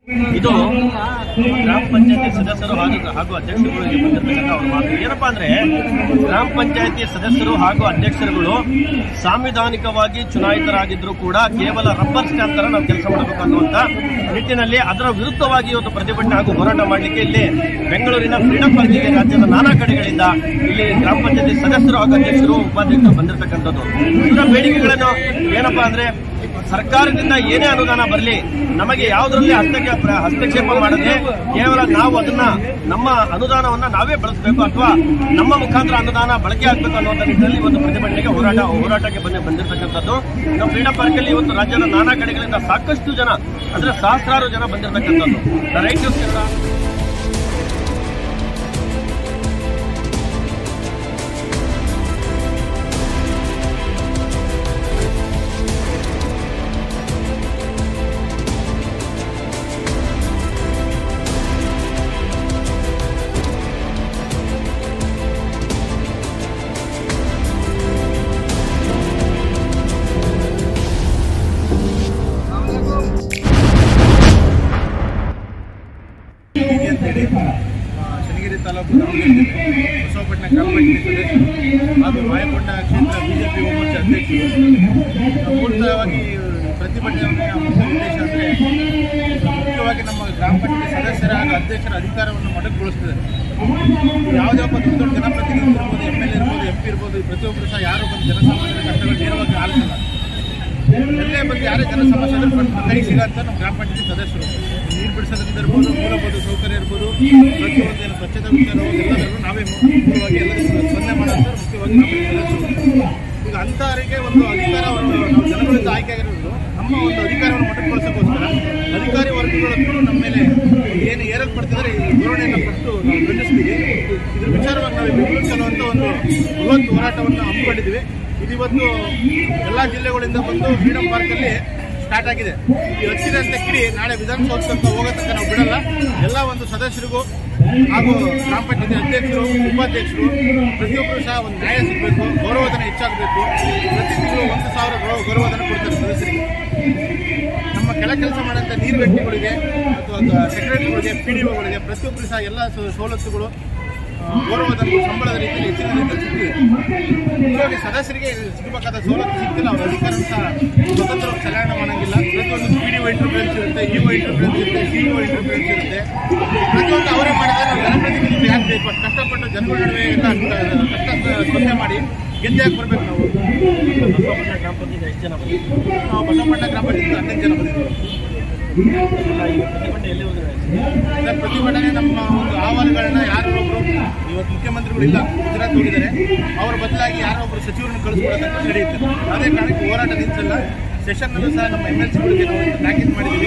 ಇದು ಗ್ರಾಮ ಪಂಚಾಯತಿ ಸದಸ್ಯರು ಹಾಗೂ ಹಾಗೂ ಅಧ್ಯಕ್ಷರುಗಳು ಇಲ್ಲಿ ಬಂದಿರತಕ್ಕಂಥ ಅವ್ರ ಮಾತು ಏನಪ್ಪಾ ಅಂದ್ರೆ ಗ್ರಾಮ ಪಂಚಾಯತಿ ಸದಸ್ಯರು ಹಾಗೂ ಅಧ್ಯಕ್ಷರುಗಳು ಸಾಂವಿಧಾನಿಕವಾಗಿ ಚುನಾಯಿತರಾಗಿದ್ರು ಕೂಡ ಕೇವಲ ರಬ್ಬರ್ ಸ್ಟ್ಯಾಂಪ್ ತರ ನಾವು ಕೆಲಸ ಮಾಡಬೇಕು ಅನ್ನುವಂತ ನಿಟ್ಟಿನಲ್ಲಿ ಅದರ ವಿರುದ್ಧವಾಗಿ ಇವತ್ತು ಪ್ರತಿಭಟನೆ ಹಾಗೂ ಹೋರಾಟ ಮಾಡಲಿಕ್ಕೆ ಇಲ್ಲಿ ಬೆಂಗಳೂರಿನ ಫ್ರೀಡಂ ಪಾರ್ಕಿಗೆ ರಾಜ್ಯದ ನಾನಾ ಕಡೆಗಳಿಂದ ಇಲ್ಲಿ ಗ್ರಾಮ ಪಂಚಾಯತಿ ಸದಸ್ಯರು ಹಾಗೂ ಅಧ್ಯಕ್ಷರು ಉಪಾಧ್ಯಕ್ಷರು ಬಂದಿರತಕ್ಕಂಥದ್ದು ಇವರ ಬೇಡಿಕೆಗಳನ್ನು ಏನಪ್ಪಾ ಅಂದ್ರೆ ಸರ್ಕಾರದಿಂದ ಏನೇ ಅನುದಾನ ಬರಲಿ ನಮಗೆ ಯಾವುದರಲ್ಲಿ ಹಸ್ತಕ್ಷೇಪ ಹಸ್ತಕ್ಷೇಪ ಮಾಡದೆ ಕೇವಲ ನಾವು ಅದನ್ನ ನಮ್ಮ ಅನುದಾನವನ್ನ ನಾವೇ ಬಳಸಬೇಕು ಅಥವಾ ನಮ್ಮ ಮುಖಾಂತರ ಅನುದಾನ ಬಳಕೆ ಆಗಬೇಕು ಅನ್ನುವಂಥ ನಿಟ್ಟಿನಲ್ಲಿ ಇವತ್ತು ಪ್ರತಿಭಟನೆಗೆ ಹೋರಾಟ ಹೋರಾಟಕ್ಕೆ ಬಂದು ಬಂದಿರತಕ್ಕಂಥದ್ದು ನಮ್ಮ ಫ್ರೀಡಂ ಪಾರ್ಕ್ ಅಲ್ಲಿ ಇವತ್ತು ರಾಜ್ಯದ ನಾನಾ ಕಡೆಗಳಿಂದ ಸಾಕಷ್ಟು ಜನ ಅಂದ್ರೆ ಸಹಸ್ರಾರು ಜನ ಬಂದಿರತಕ್ಕಂಥದ್ದು ರೈಟ್ ನ್ಯೂಸ್ ಕನ್ನಡ ಹೀಗೆ ಅಂತೇಳಿ ಆ, ಶನಿಗಿರಿ ತಾಲೂಕು ದಾವಣಗೆರೆ ಜಿಲ್ಲೆ ಬಸವಪಟ್ಟಣ ಗ್ರಾಮ ಪಂಚಾಯತ್ ಸದಸ್ಯರು ಹಾಗೂ ಮಾಯಕೊಂಡ ಕ್ಷೇತ್ರ ಬಿಜೆಪಿ ಮೋರ್ಚಾ ಅಧ್ಯಕ್ಷರು ನಾವು ಮೂಲತಃವಾಗಿ ಪ್ರತಿಭಟನೆ ಮುಖ್ಯ ಉದ್ದೇಶ ಅಂದರೆ ಮುಖ್ಯವಾಗಿ ನಮ್ಮ ಗ್ರಾಮ ಪಂಚಾಯತ್ ಸದಸ್ಯರ ಹಾಗೂ ಅಧ್ಯಕ್ಷರ ಅಧಿಕಾರವನ್ನು ಮೊಟಕುಗೊಳಿಸ್ತದೆ ಯಾವುದೇ ಒಬ್ಬ ದೊಡ್ಡ ದೊಡ್ಡ ಜನಪ್ರತಿನಿಧಿ ಇರ್ಬೋದು ಎಮ್ ಎಲ್ ಎ ಇರ್ಬೋದು ಎಂ ಪಿ ಇರ್ಬೋದು ಈ ಪ್ರತಿಯೊಬ್ಬರು ಸಹ ಯಾರೋ ಒಂದು ಜನಸಾಮಾನ್ಯರ ಕಷ್ಟಗಳು ನೇರವಾಗಿ ಆಲಿಸಲ್ಲ ಎಲ್ಲೇ ಬಂದು ಯಾರೇ ಜನ ಸಮಸ್ಯೆ ಇದ್ರೂ ಫಸ್ಟ್ ಕೈ ಸಿಗಂತ ನಮ್ಮ ಗ್ರಾಮ ಪಂಚಾಯತಿ ಸದಸ್ಯರು ನೀರು ಬಿಡಿಸೋದ್ರಿಂದ ಇರ್ಬೋದು ಮೂಲಭೂತ ಸೌಕರ್ಯ ಇರ್ಬೋದು ಪ್ರತಿಯೊಂದು ಏನು ಸ್ವಚ್ಛತಾ ವಿಚಾರ ಎಲ್ಲದರಲ್ಲೂ ನಾವೇ ಮುಖ್ಯವಾಗಿ ಎಲ್ಲರಿಗೂ ಸ್ಪಂದನೆ ಮಾಡೋಂಥ ಮುಖ್ಯವಾಗಿ ನಮ್ಮ ಸದಸ್ಯರು ಈಗ ಅಂಥವರಿಗೆ ಒಂದು ಅಧಿಕಾರ ನಾವು ಜನಗಳಿಂದ ಆಯ್ಕೆ ಆಗಿರೋದು ನಮ್ಮ ಒಂದು ಅಧಿಕಾರವನ್ನು ಮೊಟಕುಗೊಳಿಸೋಕ್ಕೋಸ್ಕರ ಅಧಿಕಾರಿ ವರ್ಗಗಳು ನಮ್ಮ ಮೇಲೆ ಏನು ಏರಲ್ಪಡ್ತಿದ್ದಾರೆ ಈ ಧೋರಣೆಯನ್ನು ಫಸ್ಟು ನಾವು ಖಂಡಿಸ್ತೀವಿ ಇದ್ರ ವಿಚಾರವಾಗಿ ನಾವು ಬೆಂಬಲಿಸಲುವಂಥ ಒಂದು ಬೃಹತ್ ಹೋರಾಟವನ್ನು ಹಮ್ಮಿಕೊಂಡಿದ್ದೀವಿ ಇದಿವತ್ತು ಎಲ್ಲ ಜಿಲ್ಲೆಗಳಿಂದ ಬಂದು ಫ್ರೀಡಂ ಪಾರ್ಕಲ್ಲಿ ಸ್ಟಾರ್ಟ್ ಆಗಿದೆ ಈ ಹಚ್ಚಿದಂತೆ ಕಿಡಿ ನಾಳೆ ವಿಧಾನಸೌಧ ತನಕ ಹೋಗೋ ತನಕ ನಾವು ಬಿಡಲ್ಲ ಎಲ್ಲ ಒಂದು ಸದಸ್ಯರಿಗೂ ಹಾಗೂ ಗ್ರಾಮ ಪಂಚಾಯತಿ ಅಧ್ಯಕ್ಷರು ಉಪಾಧ್ಯಕ್ಷರು ಪ್ರತಿಯೊಬ್ಬರು ಸಹ ಒಂದು ನ್ಯಾಯ ಸಿಗಬೇಕು ಗೌರವಧನ ಹೆಚ್ಚಾಗಬೇಕು ಪ್ರತಿ ತಿಂಗಳು ಒಂದು ಸಾವಿರ ಗೌರವ ಗೌರವಧನ ಕೊಡ್ತಾರೆ ಸದಸ್ಯರಿಗೆ ನಮ್ಮ ಕೆಳ ಕೆಲಸ ಮಾಡೋಂಥ ನೀರು ವ್ಯಕ್ತಿಗಳಿಗೆ ಮತ್ತು ಸೆಕ್ರೆಟರಿಗಳಿಗೆ ಪಿ ಡಿ ಒಗಳಿಗೆ ಪ್ರತಿಯೊಬ್ಬರು ಸಹ ಎಲ್ಲ ಸು- ಸವಲತ್ತುಗಳು ಆ, ಗೌರವಧನ ಸಂಬಳದ ರೀತಿಯಲ್ಲಿ ಹೆಚ್ಚಿನ ರೀತಿಯಲ್ಲಿ ಸಿಗ್ತಿದೆ ಮುಖ್ಯವಾಗಿ ಸದಸ್ಯರಿಗೆ ಸಿಗಬೇಕಾದ ಸವಲತ್ತು ಸಿಗ್ತಿಲ್ಲ ಅವ್ರ ಅಧಿಕಾರ ಸಹ ಸ್ವತಂತ್ರವಾಗಿ ಚಲಾವಣೆ ಮಾಡಂಗಿಲ್ಲ ಪ್ರತಿಯೊಂದು ಪಿ ಡಿ ಒ ಇಂಟರ್ಫರೆನ್ಸ್ ಇರುತ್ತೆ ಇ ಒ ಇಂಟರ್ಫರೆನ್ಸ್ ಇರುತ್ತೆ ಸಿ ಒ ಇಂಟರ್ಫರೆನ್ಸ್ ಇರುತ್ತೆ ಪ್ರತಿಯೊಂದು ಅವರೇ ಮಾಡಿದ್ರೆ ನಾವು ಜನಪ್ರತಿನಿಧಿಗಳು ಯಾಕೆ ಬೇಕು ಅಷ್ಟು ಕಷ್ಟಪಟ್ಟು ಜನಗಳ ನಡುವೆ ಎಲ್ಲ ಕಷ್ಟ ಸ್ಪರ್ಧೆ ಮಾಡಿ ಗೆದ್ದೆ ಹಾಕಿ ಬರ್ಬೇಕು ನಾವು ಬಸವಪಟ್ಟಣ ಗ್ರಾಮ ಪಂಚಾಯತ್ ಎಷ್ಟು ಜನ ಬಂದಿದ್ದಾರೆ ನಾವು ಬಸವಪಟ್ಟಣ ಗ್ರಾಮ ಪಂಚಾಯತ್ ಹದಿನೈದು ಜನ ಬಂದಿದ್ದೀವಿ ಈ ಪ್ರತಿಭಟನೆ ಎಲ್ಲಿ ಹೋಗಿದೆ ಸರ್ ಪ್ರತಿಭಟನೆ ನಮ್ಮ ಒಂದು ಅಹವಾಲುಗಳನ್ನ ಯಾರೋ ಒಬ್ರು ಇವತ್ತು ಮುಖ್ಯಮಂತ್ರಿಗಳು ಇಲ್ಲ ಗುಜರಾತ್ ಹೋಗಿದ್ದಾರೆ ಅವರ ಬದಲಾಗಿ ಯಾರೋ ಒಬ್ರು ಸಚಿವರನ್ನು ಕಳಿಸ್ಕೊಡೋದಕ್ಕೆ ನಡೆಯುತ್ತೆ ಅದೇ ಕಾರಣಕ್ಕೆ ಹೋರಾಟ ನಿಲ್ಲಿಸಲ್ಲ ಸೆಷನ್ನಲ್ಲೂ ಸಹ ನಮ್ಮ ಎಮ್ ಎಲ್ ಸಿಗಳಿಗೆ ನಾವು ತಾಕೀತು ಮಾಡಿದ್ದೀವಿ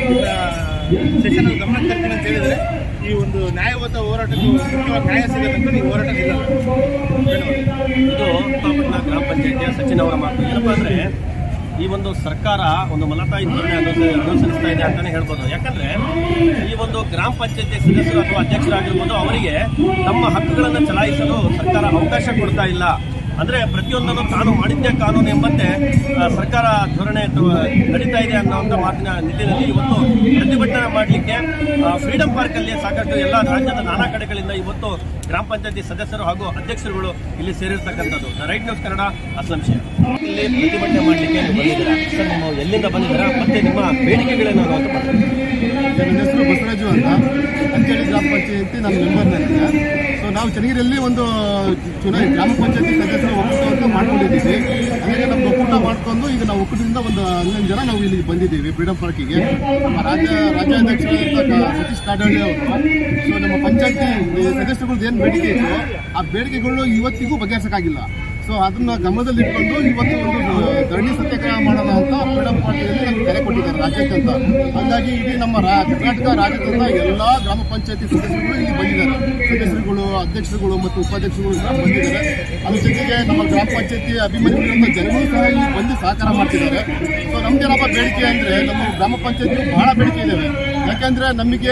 ಸೆಷನ್ ಗಮನಕ್ಕೆ ತರ್ತೀನಿ ಅಂತ ಹೇಳಿದರೆ ಈ ಒಂದು ನ್ಯಾಯಯುತ ಹೋರಾಟಕ್ಕೆ ಮುಖ್ಯವಾಗಿ ನ್ಯಾಯ ಸಿಗೋದಕ್ಕೆ ನೀವು ಹೋರಾಟ ನಿಲ್ಲಲ್ಲ ಧನ್ಯವಾದ ಇದು ಬಸವಪಟ್ಟಣ ಗ್ರಾಮ ಪಂಚಾಯತಿಯ ಸಚಿನ್ ಅವರ ಮಾತು ಏನಪ್ಪಾ ಅಂದ್ರೆ ಈ ಒಂದು ಸರ್ಕಾರ ಒಂದು ಮಲತಾಯಿ ಧೋರಣೆ ಅನುಸ- ಅನುಸರಿಸ್ತಾ ಇದೆ ಅಂತಾನೆ ಹೇಳ್ಬೋದು ಯಾಕಂದ್ರೆ ಈ ಒಂದು ಗ್ರಾಮ ಪಂಚಾಯತಿ ಸದಸ್ಯರು ಅಥವಾ ಅಧ್ಯಕ್ಷರಾಗಿರ್ಬೋದು ಅವರಿಗೆ ತಮ್ಮ ಹಕ್ಕುಗಳನ್ನು ಚಲಾಯಿಸಲು ಸರ್ಕಾರ ಅವಕಾಶ ಕೊಡ್ತಾ ಇಲ್ಲ ಅಂದ್ರೆ ಪ್ರತಿಯೊಂದನ್ನು ತಾನು ಮಾಡಿದ್ದೇ ಕಾನೂನು ಎಂಬಂತೆ ಆ, ಸರ್ಕಾರ ಧೋರಣೆ ಅಥವಾ ನಡೀತಾ ಇದೆ ಅನ್ನೋಂಥ ಮಾತಿನ ನಿಟ್ಟಿನಲ್ಲಿ ಇವತ್ತು ಪ್ರತಿಭಟನೆ ಮಾಡಲಿಕ್ಕೆ ಫ್ರೀಡಂ ಪಾರ್ಕ್ ಅಲ್ಲಿ ಸಾಕಷ್ಟು ಎಲ್ಲ ರಾಜ್ಯದ ನಾನಾ ಕಡೆಗಳಿಂದ ಇವತ್ತು ಗ್ರಾಮ ಪಂಚಾಯತಿ ಸದಸ್ಯರು ಹಾಗೂ ಅಧ್ಯಕ್ಷರುಗಳು ಇಲ್ಲಿ ಸೇರಿರ್ತಕ್ಕಂಥದ್ದು ರೈಟ್ ನ್ಯೂಸ್ ಕನ್ನಡ ಅಸ್ಲಂ ಶೇಖ್ ಇಲ್ಲಿ ಪ್ರತಿಭಟನೆ ಮಾಡಲಿಕ್ಕೆ ನೀವು ಬಂದಿದ್ದೀರಾ ಸರ್ ನೀವು ಎಲ್ಲಿಂದ ಬಂದಿದ್ದೀರಾ ಮತ್ತೆ ನಿಮ್ಮ ಬೇಡಿಕೆಗಳೇನು ಅನ್ನೋದು ಮಾತಾಡಿ. ನನ್ನ ಹೆಸರು ಬಸವರಾಜು ಅಂತ ಅಂಚೇಳಿ ಗ್ರಾಮ ಪಂಚಾಯತಿ ನನ್ನ ಮೆಂಬರ್ ನನಗೆ ಸೊ ನಾವು ಚನ್ನಗಿರಿಯಲ್ಲಿ ಒಂದು ಚುನಾವಣೆ ಗ್ರಾಮ ಪಂಚಾಯತಿ ಸದಸ್ಯರ ಒಕ್ಕೂಟ ಅಂತ ಮಾಡ್ಕೊಂಡಿದ್ದೀವಿ ಹಾಗಾಗಿ ನಮ್ದು ಒಕ್ಕೂಟ ಮಾಡ್ಕೊಂಡು ಈಗ ನಾವು ಒಕ್ಕೂಟದಿಂದ ಒಂದು ಹನ್ನೊಂದು ಜನ ನಾವು ಇಲ್ಲಿ ಬಂದಿದ್ದೀವಿ ಫ್ರೀಡಂ ಪಾರ್ಕಿಗೆ ನಮ್ಮ ರಾಜ್ಯ ರಾಜ್ಯಾಧ್ಯಕ್ಷರಾದಂಥ ಸತೀಶ್ ಕಾಡಳ್ಳಿ ಅವರು ಸೊ ನಮ್ಮ ಪಂಚಾಯತಿ ಸದಸ್ಯರುಗಳದ್ದು ಏನು ಬೇಡಿಕೆ ಇತ್ತು ಆ ಬೇಡಿಕೆಗಳು ಇವತ್ತಿಗೂ ಬಗೆಹರಿಸೋಕ್ಕಾಗಿಲ್ಲ ಸೊ ಅದನ್ನ ಗಮನದಲ್ಲಿ ಇಟ್ಕೊಂಡು ಇವತ್ತು ಒಂದು ಧರಣಿ ಸತ್ಯಾಗ್ರಹ ಮಾಡೋಣ ಅಂತ ಫ್ರೀಡಂ ಪಾರ್ಟಿಯಲ್ಲಿ ನಮ್ಗೆ ಕರೆ ಕೊಟ್ಟಿದ್ದಾರೆ ರಾಜ್ಯಾದ್ಯಂತ ಹಾಗಾಗಿ ಇಡೀ ನಮ್ಮ ರಾ- ಕರ್ನಾಟಕ ರಾಜ್ಯದಿಂದ ಎಲ್ಲಾ ಗ್ರಾಮ ಪಂಚಾಯತಿ ಸದಸ್ಯರುಗಳು ಇಲ್ಲಿ ಬಂದಿದ್ದಾರೆ ಸದಸ್ಯರುಗಳು ಅಧ್ಯಕ್ಷರುಗಳು ಮತ್ತು ಉಪಾಧ್ಯಕ್ಷರುಗಳು ಸಹ ಬಂದಿದ್ದಾರೆ ಅದ್ರ ಜೊತೆಗೆ ನಮ್ಮ ಗ್ರಾಮ ಪಂಚಾಯತಿ ಅಭಿಮಾನಿಗಳಿರುವಂಥ ಜನಗಳು ಸಹ ಇಲ್ಲಿ ಬಂದು ಸಹಕಾರ ಮಾಡ್ತಿದ್ದಾರೆ ಸೊ ನಮ್ದೇನಪ್ಪ ಬೇಡಿಕೆ ಅಂದ್ರೆ ನಮ್ಮ ಗ್ರಾಮ ಪಂಚಾಯತಿ ಬಹಳ ಬೇಡಿಕೆ ಇದಾವೆ ಯಾಕಂದ್ರೆ ನಮಗೆ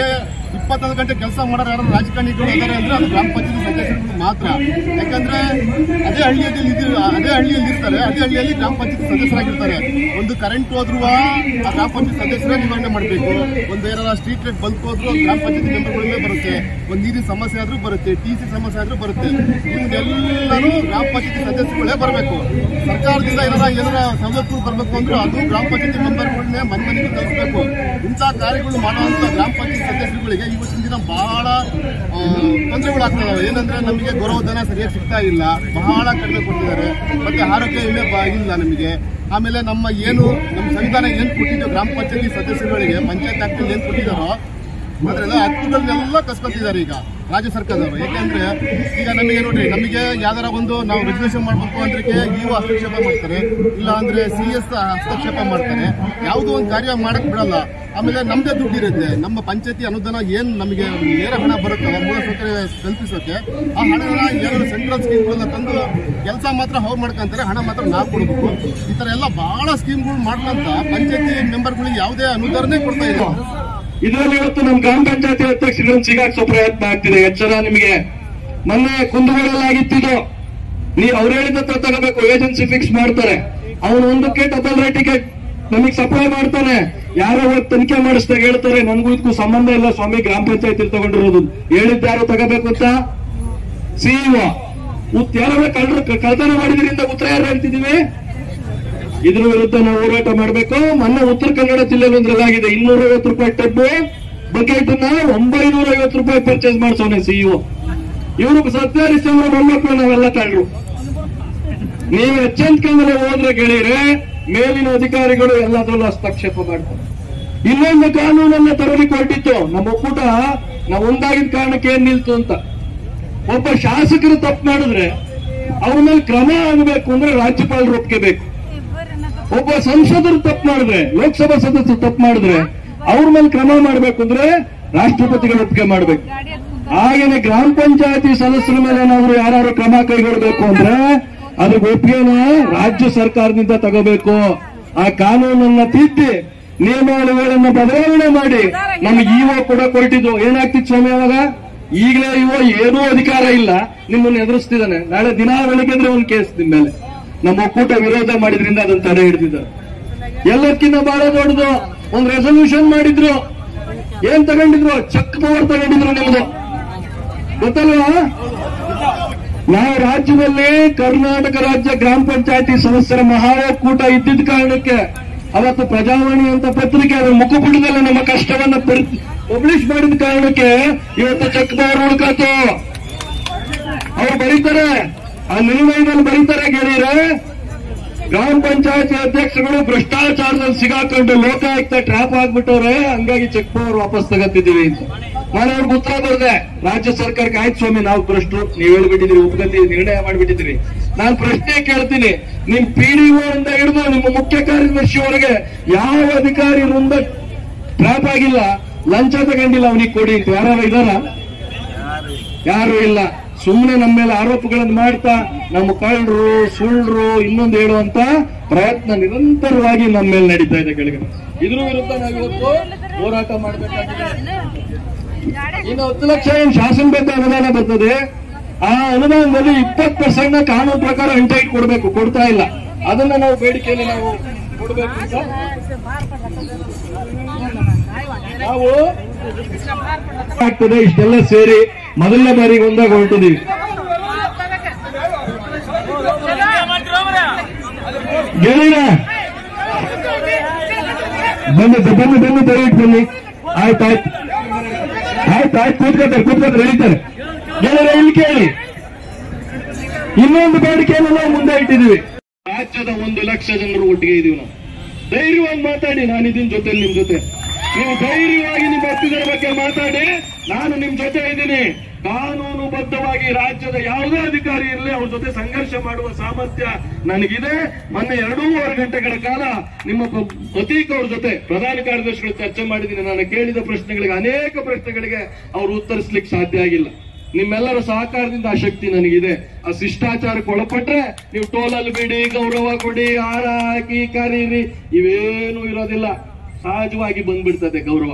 ಇಪ್ಪತ್ತೊಂದು ಗಂಟೆ ಕೆಲಸ ಮಾಡೋರು ಯಾರು ರಾಜಕಾರಣಿಗಳು ಇದ್ದಾರೆ ಅಂದ್ರೆ ಅದು ಗ್ರಾಮ ಪಂಚಾಯತಿ ಸದಸ್ಯರುಗಳು ಮಾತ್ರ ಯಾಕಂದ್ರೆ ಅದೇ ಹಳ್ಳಿಯಲ್ಲಿ ಇದ್ದು- ಅದೇ ಹಳ್ಳಿಯಲ್ಲಿ ಇರ್ತಾರೆ ಅದೇ ಹಳ್ಳಿಯಲ್ಲಿ ಗ್ರಾಮ ಪಂಚಾಯತಿ ಸದಸ್ಯರಾಗಿರ್ತಾರೆ ಒಂದು ಕರೆಂಟ್ ಹೋದ್ರು ಆ ಗ್ರಾಮ ಪಂಚಾಯತ್ ಸದಸ್ಯರೇ ನಿವಾರಣೆ ಮಾಡಬೇಕು ಒಂದು ಏನಾರ ಸ್ಟ್ರೀಟ್ ಲೈಟ್ ಬಲ್ಕ್ ಹೋದ್ರು ಗ್ರಾಮ ಪಂಚಾಯತಿ ಮೆಂಬರ್ಗಳಲ್ಲೇ ಬರುತ್ತೆ ಒಂದು ನೀರಿನ ಸಮಸ್ಯೆ ಆದ್ರೂ ಬರುತ್ತೆ ಟಿ ಸಿ ಸಮಸ್ಯೆ ಆದ್ರೂ ಬರುತ್ತೆ ಇವ್ನೆಲ್ಲರೂ ಗ್ರಾಮ ಪಂಚಾಯತಿ ಸದಸ್ಯರುಗಳೇ ಬರಬೇಕು ಸರ್ಕಾರದಿಂದ ಏನಾರ ಏನಾರ ಸವಲತ್ತುಗಳು ಬರಬೇಕು ಅಂದ್ರೆ ಅದು ಗ್ರಾಮ ಪಂಚಾಯತಿ ಮೆಂಬರ್ಗಳನ್ನೇ ಮನೆ ಮನೆಗೆ ತಲುಪಬೇಕು ಇಂಥ ಕಾರ್ಯಗಳು ಮಾಡುವಂತ ಗ್ರಾಮ ಪಂಚಾಯತ್ ಸದಸ್ಯರುಗಳಿಗೆ ಇವತ್ತಿನ ದಿನ ಬಹಳ ಆ, ತೊಂದರೆಗಳಾಗ್ತಾ ಇದಾವೆ ಏನಂದ್ರೆ ನಮಗೆ ಗೌರವಧನ ಸರಿಯಾಗಿ ಸಿಗ್ತಾ ಇಲ್ಲ ಬಹಳ ಕಡಿಮೆ ಕೊಟ್ಟಿದ್ದಾರೆ ಮತ್ತೆ ಆರೋಗ್ಯ ವಿಮೆ ಬ- ಇಲ್ಲ ನಮಗೆ ಆಮೇಲೆ ನಮ್ಮ ಏನು ನಮ್ಮ ಸಂವಿಧಾನ ಏನು ಕೊಟ್ಟಿದ್ದೋ ಗ್ರಾಮ ಪಂಚಾಯತಿ ಸದಸ್ಯರುಗಳಿಗೆ ಪಂಚಾಯತ್ ಆಕ್ಟ್ ಏನು ಕೊಟ್ಟಿದ್ದಾರೋ ಅದರೆಲ್ಲ ಹಕ್ಕುಗಳನ್ನೆಲ್ಲ ಕಸ್ಕೊತಿದ್ದಾರೆ ಈಗ ರಾಜ್ಯ ಸರ್ಕಾರದವರು ಯಾಕೆಂದ್ರೆ ಈಗ ನಮಗೆ ನೋಡ್ರಿ ನಮಗೆ ಯಾವ್ದಾರ ಒಂದು ನಾವು ರಿಸರ್ವೇಷನ್ ಮಾಡಬೇಕು ಅಂದ್ರೆ ಇವು ಹಸ್ತಕ್ಷೇಪ ಮಾಡ್ತಾರೆ ಇಲ್ಲ ಅಂದ್ರೆ ಸಿ ಎಸ್ ಹಸ್ತಕ್ಷೇಪ ಮಾಡ್ತಾರೆ ಯಾವುದೋ ಒಂದು ಕಾರ್ಯ ಮಾಡಕ್ ಬಿಡಲ್ಲ ಆಮೇಲೆ ನಮ್ದೇ ದುಡ್ಡು ಇರುತ್ತೆ ನಮ್ಮ ಪಂಚಾಯತಿ ಅನುದಾನ ಏನ್ ನಮಗೆ ನೇರ ಹಣ ಬರುತ್ತಲ್ಲ ಮೂಲಸೌಕರ್ಯ ಕಲ್ಪಿಸೋಕೆ ಆ ಹಣನ ಏನಾದ್ರು ಸೆಂಟ್ರಲ್ ಸ್ಕೀಮ್ಗಳನ್ನ ತಂದು ಕೆಲಸ ಮಾತ್ರ ಅವ್ರು ಮಾಡ್ಕೊಂತಾರೆ ಹಣ ಮಾತ್ರ ನಾವು ಕೊಡಬೇಕು ಈ ತರ ಎಲ್ಲ ಬಹಳ ಸ್ಕೀಮ್ಗಳು ಮಾಡ್ಲಂತ ಪಂಚಾಯತಿ ಮೆಂಬರ್ಗಳಿಗೆ ಯಾವುದೇ ಅನುದಾನನೇ ಕೊಡ್ತಾ ಇಲ್ಲ ಇದರಲ್ಲಿ ಇವತ್ತು ನಮ್ಮ ಗ್ರಾಮ ಪಂಚಾಯತಿ ಅಧ್ಯಕ್ಷರನ್ನು ಸಿಗಾಕ್ಸೋ ಪ್ರಯತ್ನ ಆಗ್ತಿದೆ ಎಚ್ಚರ ನಿಮಗೆ ಮೊನ್ನೆ ಕುಂದಗೋಳಲ್ಲಾಗಿತ್ತಿದ್ದು ನೀವು ಅವ್ರು ಹೇಳಿದ ಹತ್ರ ತಗೋಬೇಕು ಏಜೆನ್ಸಿ ಫಿಕ್ಸ್ ಮಾಡ್ತಾರೆ ಅವನು ಒಂದಕ್ಕೆ ಡಬಲ್ ರೇಟಿಗೆ ನಮಗೆ ಸಪ್ಲೈ ಮಾಡ್ತಾನೆ ಯಾರೋ ಹೋಗಿ ತನಿಖೆ ಮಾಡಿಸ್ದಾಗ ಹೇಳ್ತಾರೆ ನನ್ಗೂ ಇದಕ್ಕೂ ಸಂಬಂಧ ಇಲ್ಲ ಸ್ವಾಮಿ ಗ್ರಾಮ ಪಂಚಾಯತಿ ತಗೊಂಡಿರೋದು ಹೇಳಿದ್ದಾರು ತಗೋಬೇಕು ಅಂತ ಸಿಇಒ ಯಾರೋ ಕಳ್ರ ಕಳ್ತನ ಮಾಡಿದ್ರಿಂದ ಉತ್ತರ ಯಾರು ಹೇಳ್ತಿದೀವಿ ಇದ್ರ ವಿರುದ್ಧ ನಾವು ಹೋರಾಟ ಮಾಡಬೇಕು ಮೊನ್ನೆ ಉತ್ತರ ಕನ್ನಡ ಜಿಲ್ಲೆಯಲ್ಲಿ ಒಂದ್ರಲ್ಲಾಗಿದೆ ಇನ್ನೂರ ಐವತ್ತು ರೂಪಾಯಿ ಟಬ್ಬು ಬಕೆಟ್ ನ ಒಂಬೈನೂರ ಐವತ್ತು ರೂಪಾಯಿ ಪರ್ಚೇಸ್ ಮಾಡ್ಸೋನೆ ಸಿಇಒ ಇವರು ಸತ್ಯಹರಿಶ್ಚಂದ್ರ ಮೊಮ್ಮಕ್ಕಳು ನಾವೆಲ್ಲ ಕಳ್ರು ನೀವು ಎಚ್ಚರಿಕೆಂದ್ರೆ ಹೋದ್ರೆ ಗೆಳೆಯರೆ ಮೇಲಿನ ಅಧಿಕಾರಿಗಳು ಎಲ್ಲದರಲ್ಲೂ ಹಸ್ತಕ್ಷೇಪ ಮಾಡ್ತಾರೆ ಇನ್ನೊಂದು ಕಾನೂನನ್ನ ತರಲಿಕ್ಕೆ ಹೊರಟಿತ್ತು ನಮ್ಮ ಒಕ್ಕೂಟ ನಾವು ಒಂದಾಗಿದ್ದ ಕಾರಣಕ್ಕೆ ಏನ್ ನಿಲ್ತು ಅಂತ ಒಬ್ಬ ಶಾಸಕರು ತಪ್ಪು ಮಾಡಿದ್ರೆ ಅವ್ರ ಮೇಲೆ ಕ್ರಮ ಆಗಬೇಕು ಅಂದ್ರೆ ರಾಜ್ಯಪಾಲರು ಒಪ್ಪಿಗೆ ಬೇಕು ಒಬ್ಬ ಸಂಸದರು ತಪ್ಪು ಮಾಡಿದ್ರೆ ಲೋಕಸಭಾ ಸದಸ್ಯರು ತಪ್ಪು ಮಾಡಿದ್ರೆ ಅವ್ರ ಮೇಲೆ ಕ್ರಮ ಮಾಡಬೇಕು ಅಂದ್ರೆ ರಾಷ್ಟ್ರಪತಿಗಳು ಒಪ್ಪಿಗೆ ಮಾಡಬೇಕು ಹಾಗೇನೆ ಗ್ರಾಮ ಪಂಚಾಯತಿ ಸದಸ್ಯರ ಮೇಲೆ ಏನಾದ್ರು ಯಾರು ಕ್ರಮ ಕೈಗೊಳ್ಳಬೇಕು ಅಂದ್ರೆ ಅದಕ್ಕೆ ಒಪ್ಪಿಗೆನ ರಾಜ್ಯ ಸರ್ಕಾರದಿಂದ ತಗೋಬೇಕು ಆ ಕಾನೂನನ್ನ ತಿದ್ದಿ ನಿಯಮಾವಳಿಗಳನ್ನ ಬದಲಾವಣೆ ಮಾಡಿ ನಮಗೆ ಇಒ ಕೂಡ ಕೊಟ್ಟಿದ್ದು ಏನಾಗ್ತಿತ್ತು ಸ್ವಾಮಿ ಅವಾಗ ಈಗಲೇ ಇವ ಏನೂ ಅಧಿಕಾರ ಇಲ್ಲ ನಿಮ್ಮನ್ನು ಎದುರಿಸ್ತಿದ್ದಾನೆ ನಾಳೆ ದಿನ ಬೆಳಿಗ್ಗೆ ಒಂದು ಕೇಸ್ ನಿಮ್ಮ ಮೇಲೆ ನಮ್ಮ ಒಕ್ಕೂಟ ವಿರೋಧ ಮಾಡಿದ್ರಿಂದ ಅದನ್ನ ತಡೆ ಹಿಡಿದಿದ್ದಾರೆ ಎಲ್ಲಕ್ಕಿಂತ ಬಹಳ ದೊಡ್ಡದು ಒಂದು ರೆಸಲ್ಯೂಷನ್ ಮಾಡಿದ್ರು ಏನ್ ತಗೊಂಡಿದ್ರು ಚೆಕ್ ಪವರ್ ತಗೊಂಡಿದ್ರು ನಿಮ್ದು ಗೊತ್ತಲ್ವಾ ನಾವು ರಾಜ್ಯದಲ್ಲಿ ಕರ್ನಾಟಕ ರಾಜ್ಯ ಗ್ರಾಮ ಪಂಚಾಯತಿ ಸದಸ್ಯರ ಮಹಾ ಒಕ್ಕೂಟ ಇದ್ದಿದ್ದ ಕಾರಣಕ್ಕೆ ಅವತ್ತು ಪ್ರಜಾವಾಣಿ ಅಂತ ಪತ್ರಿಕೆ ಅದರ ಮುಖಪುಟದಲ್ಲಿ ನಮ್ಮ ಕಷ್ಟವನ್ನ ಪಬ್ಲಿಷ್ ಮಾಡಿದ ಕಾರಣಕ್ಕೆ ಇವತ್ತು ಚೆಕ್ ಪವರ್ ಉಳ್ಕಾತು ಅವ್ರು ಬರೀತಾರೆ ಆ ನಿರ್ಣಯದಲ್ಲಿ ಬರೀತಾರೆ ಗೆಳೆಯರೆ ಗ್ರಾಮ ಪಂಚಾಯತಿ ಅಧ್ಯಕ್ಷರುಗಳು ಭ್ರಷ್ಟಾಚಾರದಲ್ಲಿ ಸಿಗಾಕೊಂಡು ಲೋಕಾಯುಕ್ತ ಟ್ರ್ಯಾಪ್ ಆಗ್ಬಿಟ್ಟವ್ರೆ ಹಂಗಾಗಿ ಚೆಕ್ ಪವರ್ ವಾಪಸ್ ತಗತ್ತಿದ್ದೀವಿ ಅಂತ ನಾನು ಅವ್ರಿಗೆ ಉತ್ತರ ಬರದೆ ರಾಜ್ಯ ಸರ್ಕಾರಕ್ಕೆ ಆಯ್ತು ಸ್ವಾಮಿ ನಾವು ಭ್ರಷ್ಟರು ನೀವು ಹೇಳ್ಬಿಟ್ಟಿದ್ದೀರಿ ಒಪ್ಕೊಂತೀವಿ ನಿರ್ಣಯ ಮಾಡ್ಬಿಟ್ಟಿದ್ದೀರಿ ನಾನು ಪ್ರಶ್ನೆ ಕೇಳ್ತೀನಿ ನಿಮ್ ಪಿಡಿಒ ಇಂದ ಹಿಡಿದು ನಿಮ್ಮ ಮುಖ್ಯ ಕಾರ್ಯದರ್ಶಿವರೆಗೆ ಯಾವ ಅಧಿಕಾರಿ ವೃಂದ ಟ್ರ್ಯಾಪ್ ಆಗಿಲ್ಲ ಲಂಚ ತಗೊಂಡಿಲ್ಲ ಅವನಿಗೆ ಕೊಡಿ ಅಂತ ಯಾರು ಇದಾರ ಯಾರು ಇಲ್ಲ ಸುಮ್ಮನೆ ನಮ್ಮ ಮೇಲೆ ಆರೋಪಗಳನ್ನು ಮಾಡ್ತಾ ನಮ್ಮ ಕಳ್ಳರು ಸುಳ್ಳು ಇನ್ನೊಂದು ಹೇಳುವಂತ ಪ್ರಯತ್ನ ನಿರಂತರವಾಗಿ ನಮ್ಮ ಮೇಲೆ ನಡೀತಾ ಇದೆ ಕೆಳಗಡೆ ಇದ್ರ ವಿರುದ್ಧ ನಾವು ಇವತ್ತು ಹೋರಾಟ ಮಾಡಬೇಕಾಗಿದೆ ಇನ್ನು ಹತ್ತು ಲಕ್ಷ ಏನ್ ಶಾಸನಬದ್ಧ ಅನುದಾನ ಬರ್ತದೆ ಆ ಅನುದಾನದಲ್ಲಿ ಇಪ್ಪತ್ತು ಪರ್ಸೆಂಟ್ ನ ಕಾನೂನು ಪ್ರಕಾರ ಇಂಟೈಟ್ ಕೊಡಬೇಕು ಕೊಡ್ತಾ ಇಲ್ಲ ಅದನ್ನ ನಾವು ಬೇಡಿಕೆಯಲ್ಲಿ ನಾವು ಕೊಡಬೇಕು ಅಂತ ನಾವು ಆಗ್ತದೆ ಇಷ್ಟೆಲ್ಲ ಸೇರಿ ಮೊದಲನೇ ಬಾರಿಗೆ ಒಂದಾಗ ಹೊರಟಿದೀವಿ ಗೆಳೆಯ ಬನ್ನಿ ಸರ್, ಬನ್ನಿ ಬನ್ನಿ ದಯವಿಟ್ಟು ಬನ್ನಿ ಆಯ್ತು ಆಯ್ತು ಆಯ್ತು ಆಯ್ತು ಕೂತ್ಕೊತಾರೆ ಕೂತ್ಕೊತಾರೆ ಹೇಳಿದ್ದಾರೆ ಗೆಳೆಯರ ಇಲ್ಲಿ ಕೇಳಿ ಇನ್ನೊಂದು ಬೇಡಿಕೆಯನ್ನು ನಾವು ಮುಂದೆ ಇಟ್ಟಿದ್ದೀವಿ ರಾಜ್ಯದ ಒಂದು ಲಕ್ಷ ಜನರು ಒಟ್ಟಿಗೆ ಇದೀವಿ ನಾವು ಧೈರ್ಯವಾಗಿ ಮಾತಾಡಿ ನಾನು ಇದೀನಿ ಜೊತೆ ನಿಮ್ ಜೊತೆ ನೀವು ಧೈರ್ಯವಾಗಿ ನಿಮ್ಮ ಹತ್ತಿದರ ಬಗ್ಗೆ ಮಾತಾಡಿ ನಾನು ನಿಮ್ ಜೊತೆ ಇದ್ದೀನಿ ಕಾನೂನುಬದ್ಧವಾಗಿ ರಾಜ್ಯದ ಯಾವುದೇ ಅಧಿಕಾರಿ ಇರಲಿ ಅವ್ರ ಜೊತೆ ಸಂಘರ್ಷ ಮಾಡುವ ಸಾಮರ್ಥ್ಯ ನನಗಿದೆ ಮೊನ್ನೆ ಎರಡೂವರೆ ಗಂಟೆಗಳ ಕಾಲ ನಿಮ್ಮ ಪ- ಪ್ರತೀಕ್ ಅವ್ರ ಜೊತೆ ಪ್ರಧಾನ ಕಾರ್ಯದರ್ಶಿಗಳು ಚರ್ಚೆ ಮಾಡಿದ್ದೀನಿ ನಾನು ಕೇಳಿದ ಪ್ರಶ್ನೆಗಳಿಗೆ ಅನೇಕ ಪ್ರಶ್ನೆಗಳಿಗೆ ಅವರು ಉತ್ತರಿಸ್ಲಿಕ್ಕೆ ಸಾಧ್ಯ ಆಗಿಲ್ಲ ನಿಮ್ಮೆಲ್ಲರ ಸಹಕಾರದಿಂದ ಆ ಶಕ್ತಿ ನನಗಿದೆ ಆ ಶಿಷ್ಟಾಚಾರಕ್ಕೆ ಒಳಪಟ್ರೆ ನೀವು ಟೋಲಲ್ಲಿ ಬಿಡಿ ಗೌರವ ಕೊಡಿ ಹಾರ ಹಾಕಿ ಕರೀರಿ ಇವೇನು ಇರೋದಿಲ್ಲ ಸಹಜವಾಗಿ ಬಂದ್ಬಿಡ್ತದೆ ಗೌರವ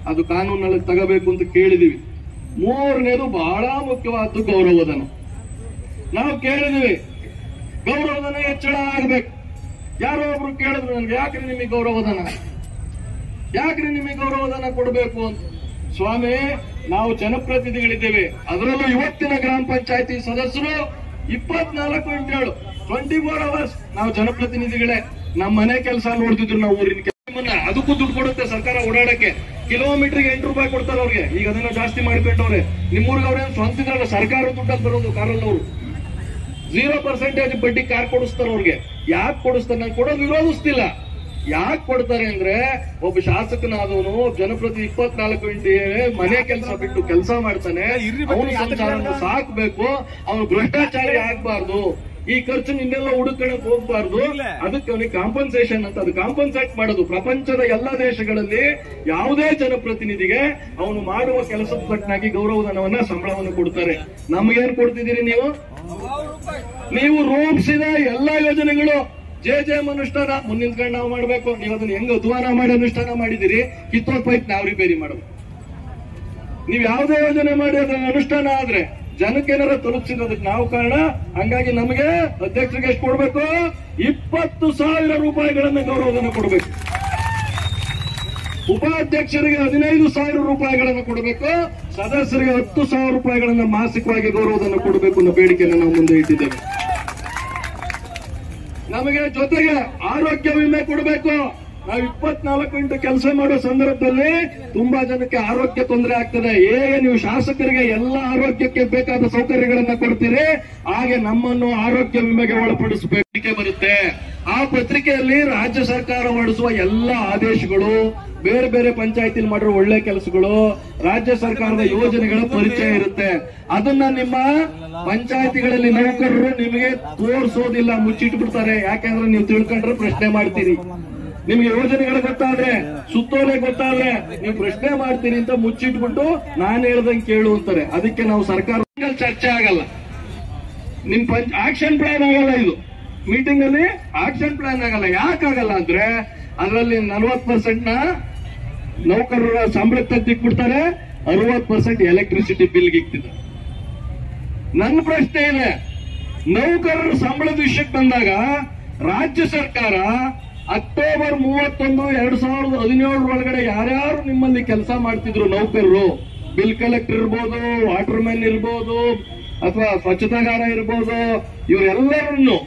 ಅದು ಕಾನೂನಲ್ಲಿ ತಗೋಬೇಕು ಅಂತ ಕೇಳಿದೀವಿ ಮೂರನೇದು ಬಹಳ ಮುಖ್ಯವಾದ್ದು ಗೌರವಧನ ನಾವು ಕೇಳಿದೀವಿ ಗೌರವಧನ ಹೆಚ್ಚಳ ಆಗ್ಬೇಕು ಯಾರೋ ಒಬ್ರು ಕೇಳಿದ್ರು ನನ್ಗೆ ಯಾಕ್ರಿ ನಿಮಗೆ ಗೌರವಧನ ಯಾಕ್ರಿ ನಿಮಗೆ ಗೌರವಧನ ಕೊಡಬೇಕು ಅಂತ ಸ್ವಾಮಿ ನಾವು ಜನಪ್ರತಿನಿಧಿಗಳಿದ್ದೇವೆ ಅದರಲ್ಲೂ ಇವತ್ತಿನ ಗ್ರಾಮ ಪಂಚಾಯತಿ ಸದಸ್ಯರು ಇಪ್ಪತ್ನಾಲ್ಕು ಇಂಟೇಳು ಟ್ವೆಂಟಿ ಫೋರ್ ಅವರ್ಸ್ ನಾವು ಜನಪ್ರತಿನಿಧಿಗಳೇ ನಮ್ಮ ಮನೆ ಕೆಲಸ ನೋಡ್ತಿದ್ರು ನಾವು ಊರಿನ ಕೆಲ್ಸ. ನಿಮ್ಮನ್ನ ಅದಕ್ಕೂ ದುಡ್ಡು ಕೊಡುತ್ತೆ ಸರ್ಕಾರ ಓಡಾಡಕ್ಕೆ ಕಿಲೋಮೀಟರ್ಗೆ ಎಂಟು ರೂಪಾಯಿ ಕೊಡ್ತಾರೆ ಅವ್ರಿಗೆ ಈಗ ಅದನ್ನ ಜಾಸ್ತಿ ಮಾಡ್ಕೊಂಡವ್ರೆ ನಿಮ್ಮೂರ್ಗೆ ಅವ್ರೇನು ಸ್ವಂತ ಇದ್ರಲ್ಲ ಸರ್ಕಾರ ದುಡ್ಡಲ್ಲಿ ಬರೋದು ಕಾರಲ್ಲವರು ಝೀರೋ ಪರ್ಸೆಂಟೇಜ್ ಬಡ್ಡಿ ಕಾರ್ ಕೊಡಿಸ್ತಾರೆ ಅವ್ರಿಗೆ ಯಾಕೆ ಕೊಡಿಸ್ತಾರೆ ನಾನು ಕೊಡೋದು ವಿರೋಧಿಸ್ತಿಲ್ಲ ಯಾಕೆ ಕೊಡ್ತಾರೆ ಅಂದ್ರೆ ಒಬ್ಬ ಶಾಸಕನಾದವನು ಜನಪ್ರತಿ ಇಪ್ಪತ್ನಾಲ್ಕು ಗಂಟೆ ಮನೆ ಕೆಲಸ ಬಿಟ್ಟು ಕೆಲಸ ಮಾಡ್ತಾನೆ ಅವನು ಸಂಸಾರನ ಸಾಕ್ಬೇಕು ಅವನು ಭ್ರಷ್ಟಾಚಾರಿ ಆಗ್ಬಾರ್ದು ಈ ಖರ್ಚು ನಿನ್ನೆಲ್ಲ ಹುಡುಕಣಕ್ ಹೋಗ್ಬಾರ್ದು ಅದಕ್ಕೆ ಅವನಿಗೆ ಕಾಂಪನ್ಸೇಷನ್ ಅಂತ ಅದು ಕಾಂಪನ್ಸೇಟ್ ಮಾಡೋದು ಪ್ರಪಂಚದ ಎಲ್ಲಾ ದೇಶಗಳಲ್ಲಿ ಯಾವುದೇ ಜನಪ್ರತಿನಿಧಿಗೆ ಅವನು ಮಾಡುವ ಕೆಲಸದ ತಕ್ಕನಾಗಿ ಗೌರವಧನವನ್ನ ಸಂಬಳವನ್ನು ಕೊಡ್ತಾರೆ ನಮಗೇನ್ ಕೊಡ್ತಿದ್ದೀರಿ ನೀವು ನೀವು ರೂಪಿಸಿದ ಎಲ್ಲಾ ಯೋಜನೆಗಳು ಜೆ ಜೆ ಅನುಷ್ಠಾನ ಮುಂದಿನ ನಾವು ಮಾಡ್ಬೇಕು ನೀವು ಅದನ್ನ ಹೆಂಗ್ ಅಧ್ವಾನ ಮಾಡಿ ಅನುಷ್ಠಾನ ಮಾಡಿದಿರಿ ಕಿತ್ತೋದ್ ಪೈಪ್ ನಾವು ರಿಪೇರಿ ಮಾಡೋದು ನೀವು ಯಾವುದೇ ಯೋಜನೆ ಮಾಡಿ ಅದನ್ನ ಅನುಷ್ಠಾನ ಆದ್ರೆ ಜನಕ್ಕೆ ಏನಾರ ತಲುಪಿಸಿರೋದಕ್ಕೆ ನಾವು ಕಾರಣ ಹಂಗಾಗಿ ನಮಗೆ ಅಧ್ಯಕ್ಷರಿಗೆ ಎಷ್ಟು ಕೊಡ್ಬೇಕು ಇಪ್ಪತ್ತು ಸಾವಿರ ರೂಪಾಯಿಗಳನ್ನ ಗೌರವಧನ ಕೊಡಬೇಕು ಉಪಾಧ್ಯಕ್ಷರಿಗೆ ಹದಿನೈದು ಸಾವಿರ ರೂಪಾಯಿಗಳನ್ನು ಕೊಡಬೇಕು ಸದಸ್ಯರಿಗೆ ಹತ್ತು ಸಾವಿರ ರೂಪಾಯಿಗಳನ್ನ ಮಾಸಿಕವಾಗಿ ಗೌರವಧನ ಕೊಡಬೇಕು ಅನ್ನೋ ಬೇಡಿಕೆಯನ್ನು ನಾವು ಮುಂದೆ ಇಟ್ಟಿದ್ದೇವೆ ನಮಗೆ ಜೊತೆಗೆ ಆರೋಗ್ಯ ವಿಮೆ ಕೊಡಬೇಕು ನಾವು ಇಪ್ಪತ್ನಾಲ್ಕು ಗಂಟೆ ಕೆಲಸ ಮಾಡೋ ಸಂದರ್ಭದಲ್ಲಿ ತುಂಬಾ ಜನಕ್ಕೆ ಆರೋಗ್ಯ ತೊಂದರೆ ಆಗ್ತದೆ ಹೇಗೆ ನೀವು ಶಾಸಕರಿಗೆ ಎಲ್ಲ ಆರೋಗ್ಯಕ್ಕೆ ಬೇಕಾದ ಸೌಕರ್ಯಗಳನ್ನ ಕೊಡ್ತೀರಿ ಹಾಗೆ ನಮ್ಮನ್ನು ಆರೋಗ್ಯ ವಿಮೆಗೆ ಒಳಪಡಿಸಬೇಕೆ ಬರುತ್ತೆ ಆ ಪತ್ರಿಕೆಯಲ್ಲಿ ರಾಜ್ಯ ಸರ್ಕಾರ ಹೊರಡಿಸುವ ಎಲ್ಲ ಆದೇಶಗಳು ಬೇರೆ ಬೇರೆ ಪಂಚಾಯತಿಲಿ ಮಾಡಿರೋ ಒಳ್ಳೆ ಕೆಲಸಗಳು ರಾಜ್ಯ ಸರ್ಕಾರದ ಯೋಜನೆಗಳ ಪರಿಚಯ ಇರುತ್ತೆ ಅದನ್ನ ನಿಮ್ಮ ಪಂಚಾಯತಿಗಳಲ್ಲಿ ನೌಕರರು ನಿಮಗೆ ತೋರಿಸೋದಿಲ್ಲ ಮುಚ್ಚಿಟ್ಬಿಡ್ತಾರೆ ಯಾಕಂದ್ರೆ ನೀವು ತಿಳ್ಕೊಂಡ್ರೆ ಪ್ರಶ್ನೆ ಮಾಡ್ತೀರಿ ನಿಮ್ಗೆ ಯೋಜನೆಗಳು ಗೊತ್ತಾದ್ರೆ ಸುತ್ತೋಲೆ ಗೊತ್ತಾದ್ರೆ ನೀವು ಪ್ರಶ್ನೆ ಮಾಡ್ತೀರಿ ಅಂತ ಮುಚ್ಚಿಟ್ಬಿಟ್ಟು ನಾನು ಹೇಳ್ದಂಗೆ ಕೇಳು ಅಂತಾರೆ ಅದಕ್ಕೆ ನಾವು ಸರ್ಕಾರ ಚರ್ಚೆ ಆಗಲ್ಲ ನಿಮ್ ಪಂಚ ಆಕ್ಷನ್ ಪ್ಲಾನ್ ಆಗಲ್ಲ ಇದು ಮೀಟಿಂಗ್ ಅಲ್ಲಿ ಆಕ್ಷನ್ ಪ್ಲಾನ್ ಆಗಲ್ಲ ಯಾಕಾಗಲ್ಲ ಅಂದ್ರೆ ಅದರಲ್ಲಿ ನಲ್ವತ್ ಪರ್ಸೆಂಟ್ ನ ನೌಕರರ ಸಂಬಳಕ್ಕೆ ತೆಗ್ದಿಕ್ಬಿಡ್ತಾರೆ ಅರವತ್ ಪರ್ಸೆಂಟ್ ಎಲೆಕ್ಟ್ರಿಸಿಟಿ ಬಿಲ್ಗೆ ಇಕ್ತಿದ್ದಾರೆ ನನ್ನ ಪ್ರಶ್ನೆ ಇದೆ ನೌಕರರ ಸಂಬಳದ ವಿಷಯಕ್ಕೆ ಬಂದಾಗ ರಾಜ್ಯ ಸರ್ಕಾರ ಅಕ್ಟೋಬರ್ ಮೂವತ್ತೊಂದು ಎರಡ್ ಸಾವಿರದ ಹದಿನೇಳರೊಳಗಡೆ ಯಾರ್ಯಾರು ನಿಮ್ಮಲ್ಲಿ ಕೆಲಸ ಮಾಡ್ತಿದ್ರು ನೌಕರರು ಬಿಲ್ ಕಲೆಕ್ಟರ್ ಇರ್ಬೋದು ವಾಟರ್ ಮ್ಯಾನ್ ಇರ್ಬೋದು ಅಥವಾ ಸ್ವಚ್ಛತಾಗಾರ ಇರ್ಬೋದು ಇವರೆಲ್ಲರನ್ನು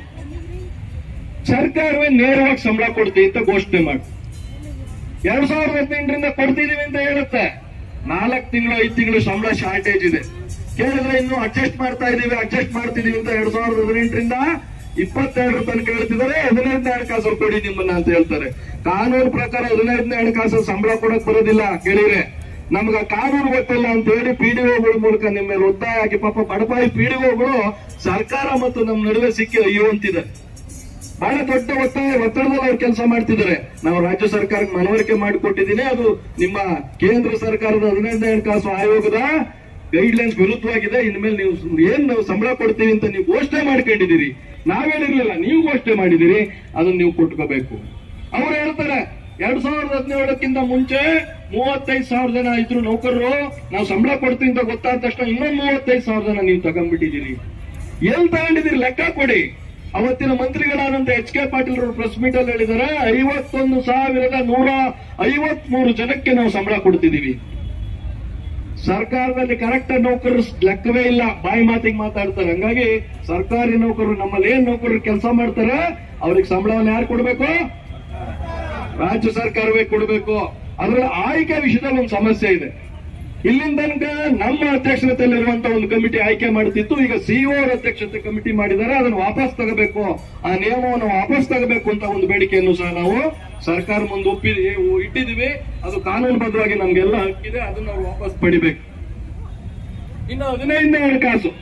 ಸರ್ಕಾರವೇ ನೇರವಾಗಿ ಸಂಬಳ ಕೊಡ್ತೀವಿ ಅಂತ ಘೋಷಣೆ ಮಾಡಿ ಎರಡ್ ಸಾವಿರದ ಹದಿನೆಂಟರಿಂದ ಕೊಡ್ತಿದೀವಿ ಅಂತ ಹೇಳುತ್ತೆ ನಾಲ್ಕು ತಿಂಗಳು ಐದು ತಿಂಗಳು ಸಂಬಳ ಶಾರ್ಟೇಜ್ ಇದೆ ಕೇಳಿದ್ರೆ ಇನ್ನು ಅಡ್ಜಸ್ಟ್ ಮಾಡ್ತಾ ಇದೀವಿ ಅಡ್ಜಸ್ಟ್ ಮಾಡ್ತಿದೀವಿ ಅಂತ ಎರಡ್ ಸಾವಿರದ ಹದಿನೆಂಟರಿಂದ ಇಪ್ಪತ್ತೆರಡರ ತನಕ ಹೇಳ್ತಿದ್ದಾರೆ ಹದಿನೈದನೇ ಹಣಕಾಸು ಕೊಡಿ ನಿಮ್ಮನ್ನ ಅಂತ ಹೇಳ್ತಾರೆ ಕಾನೂನು ಪ್ರಕಾರ ಹದಿನೈದನೇ ಹಣಕಾಸು ಸಂಬಳ ಕೊಡಕ್ ಬರೋದಿಲ್ಲ ಕೇಳಿದ್ರೆ ನಮ್ಗ ಕಾನೂನು ಗೊತ್ತಿಲ್ಲ ಅಂತ ಹೇಳಿ ಪಿಡಿಒಗಳ ಮೂಲಕ ನಿಮ್ಮ ಮೇಲೆ ಒತ್ತಾಯ ಹಾಕಿ ಪಾಪ ಬಡಪಾಯಿ ಪಿಡಿಒಗಳು ಸರ್ಕಾರ ಮತ್ತು ನಮ್ಮ ನಡುವೆ ಸಿಕ್ಕಿ ಅಯ್ಯೋ ಅಂತಿದೆ ಬಹಳ ದೊಡ್ಡ ಒತ್ತಾಯ ಒತ್ತಡದಲ್ಲಿ ಅವ್ರು ಕೆಲಸ ಮಾಡ್ತಿದ್ದಾರೆ ನಾವು ರಾಜ್ಯ ಸರ್ಕಾರಕ್ಕೆ ಮನವರಿಕೆ ಮಾಡಿಕೊಟ್ಟಿದ್ದೀನಿ ಅದು ನಿಮ್ಮ ಕೇಂದ್ರ ಸರ್ಕಾರದ ಹದಿನೈದನೇ ಹಣಕಾಸು ಆಯೋಗದ ಗೈಡ್ಲೈನ್ಸ್ ವಿರುದ್ಧವಾಗಿದೆ ಇನ್ಮೇಲೆ ನೀವು ಏನ್ ನಾವು ಸಂಬಳ ಕೊಡ್ತೀವಿ ಅಂತ ನೀವು ಘೋಷಣೆ ಮಾಡ್ಕೊಂಡಿದ್ದೀರಿ ನಾವೇನಿರ್ಲಿಲ್ಲ ನೀವು ಘೋಷಣೆ ಮಾಡಿದಿರಿ ಅದನ್ನ ನೀವು ಕೊಟ್ಕೋಬೇಕು ಅವ್ರು ಹೇಳ್ತಾರೆ ಎರಡ್ ಸಾವಿರದ ಹದಿನೇಳಕ್ಕಿಂತ ಮುಂಚೆ ಮೂವತ್ತೈದು ಸಾವಿರ ಜನ ಇದ್ರು ನೌಕರರು ನಾವು ಸಂಬಳ ಕೊಡ್ತೀವಿ ಅಂತ ಗೊತ್ತಾದ ತಕ್ಷಣ ಇನ್ನೊಂದು ಮೂವತ್ತೈದು ಸಾವಿರ ಜನ ನೀವು ತಗೊಂಡ್ಬಿಟ್ಟಿದ್ದೀರಿ ಎಲ್ಲಿ ತಗೊಂಡಿದ್ದೀರಿ ಲೆಕ್ಕ ಕೊಡಿ ಅವತ್ತಿನ ಮಂತ್ರಿಗಳಾದಂತ ಎಚ್ ಕೆ ಪಾಟೀಲ್ ಅವರು ಪ್ರೆಸ್ ಮೀಟ್ ಅಲ್ಲಿ ಹೇಳಿದ್ದಾರೆ ಐವತ್ತೊಂದು ಸಾವಿರದ ನೂರ ಐವತ್ಮೂರು ಜನಕ್ಕೆ ನಾವು ಸಂಬಳ ಕೊಡ್ತಿದೀವಿ ಸರ್ಕಾರದಲ್ಲಿ ಕರೆಕ್ಟ್ ನೌಕರರು ಲೆಕ್ಕವೇ ಇಲ್ಲ ಬಾಯಿ ಮಾತಿಗೆ ಮಾತಾಡ್ತಾರೆ ಹಂಗಾಗಿ ಸರ್ಕಾರಿ ನೌಕರರು ನಮ್ಮಲ್ಲಿ ಏನ್ ನೌಕರರು ಕೆಲಸ ಮಾಡ್ತಾರೆ ಅವ್ರಿಗೆ ಸಂಬಳವನ್ನು ಯಾರು ಕೊಡಬೇಕು ರಾಜ್ಯ ಸರ್ಕಾರವೇ ಕೊಡಬೇಕು ಅದರ ಆಯ್ಕೆ ವಿಷಯದಲ್ಲಿ ಒಂದು ಸಮಸ್ಯೆ ಇದೆ ಇಲ್ಲಿಂದ ತನಕ ನಮ್ಮ ಅಧ್ಯಕ್ಷತೆಯಲ್ಲಿರುವಂತ ಒಂದು ಕಮಿಟಿ ಆಯ್ಕೆ ಮಾಡುತ್ತಿತ್ತು ಈಗ ಸಿಇಒ ಅಧ್ಯಕ್ಷತೆ ಕಮಿಟಿ ಮಾಡಿದ್ದಾರೆ ಅದನ್ನು ವಾಪಸ್ ತಗಬೇಕು ಆ ನಿಯಮವನ್ನು ವಾಪಸ್ ತಗಬೇಕು ಅಂತ ಒಂದು ಬೇಡಿಕೆಯನ್ನು ಸಹ ನಾವು ಸರ್ಕಾರ ಮುಂದೆ ಒಪ್ಪಿ ಇಟ್ಟಿದ್ದೀವಿ ಅದು ಕಾನೂನುಬದ್ಧವಾಗಿ ನಮ್ಗೆಲ್ಲ ಹಕ್ಕಿದೆ ಅದನ್ನ ನಾವು ವಾಪಸ್ ಪಡಿಬೇಕು ಇನ್ನು ಹದಿನೈದನೇ ಹಣಕಾಸು